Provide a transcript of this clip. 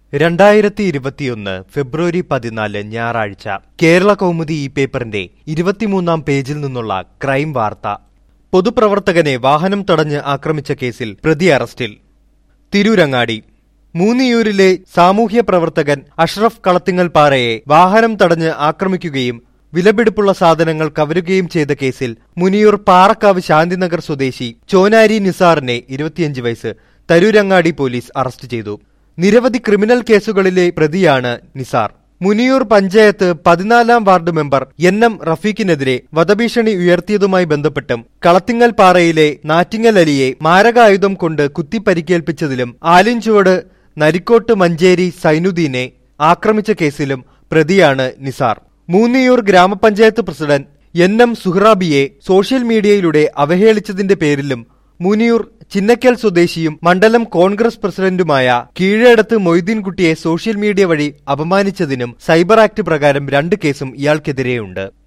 രണ്ടായിരത്തി ഇരുപത്തിയൊന്ന് ഫെബ്രുവരി പതിനാല് ഞായറാഴ്ച കേരള കൗമുദി ഈ പേപ്പറിന്റെ ഇരുപത്തിമൂന്നാം പേജിൽ നിന്നുള്ള ക്രൈം വാർത്ത പൊതുപ്രവർത്തകനെ വാഹനം തടഞ്ഞ് ആക്രമിച്ച കേസിൽ പ്രതി അറസ്റ്റിൽ തിരൂരങ്ങാടി മൂന്നിയൂരിലെ സാമൂഹ്യ പ്രവർത്തകൻ അഷ്റഫ് കളത്തിങ്ങൽ പാറയെ വാഹനം തടഞ്ഞ് ആക്രമിക്കുകയും വിലപിടിപ്പുള്ള സാധനങ്ങൾ കവരുകയും ചെയ്ത കേസിൽ മുനിയൂർ പാറക്കാവ് ശാന്തിനഗർ സ്വദേശി ചോനാരി നിസാറിനെ ഇരുപത്തിയഞ്ച് വയസ്സ് തരൂരങ്ങാടി പോലീസ് അറസ്റ്റ് ചെയ്തു നിരവധി ക്രിമിനൽ കേസുകളിലെ പ്രതിയാണ് നിസാർ മുനിയൂർ പഞ്ചായത്ത് പതിനാലാം വാർഡ് മെമ്പർ എൻ എം റഫീഖിനെതിരെ വധഭീഷണി ഉയർത്തിയതുമായി ബന്ധപ്പെട്ടും കളത്തിങ്ങൽ പാറയിലെ നാറ്റിങ്ങൽ അലിയെ മാരകായുധം കൊണ്ട് കുത്തിപ്പരിക്കേൽപ്പിച്ചതിലും ആലിൻചുവട് നരിക്കോട്ട് മഞ്ചേരി സൈനുദ്ദീനെ ആക്രമിച്ച കേസിലും പ്രതിയാണ് നിസാർ മൂന്നിയൂർ ഗ്രാമപഞ്ചായത്ത് പ്രസിഡന്റ് എൻ എം സുഹ്റാബിയെ സോഷ്യൽ മീഡിയയിലൂടെ അവഹേളിച്ചതിന്റെ പേരിലും മുനിയൂർ ചിന്നക്കൽ സ്വദേശിയും മണ്ഡലം കോൺഗ്രസ് പ്രസിഡന്റുമായ കീഴടത്ത് മൊയ്തീൻകുട്ടിയെ സോഷ്യൽ മീഡിയ വഴി അപമാനിച്ചതിനും സൈബർ ആക്ട് പ്രകാരം രണ്ട് കേസും ഇയാൾക്കെതിരെയുണ്ട്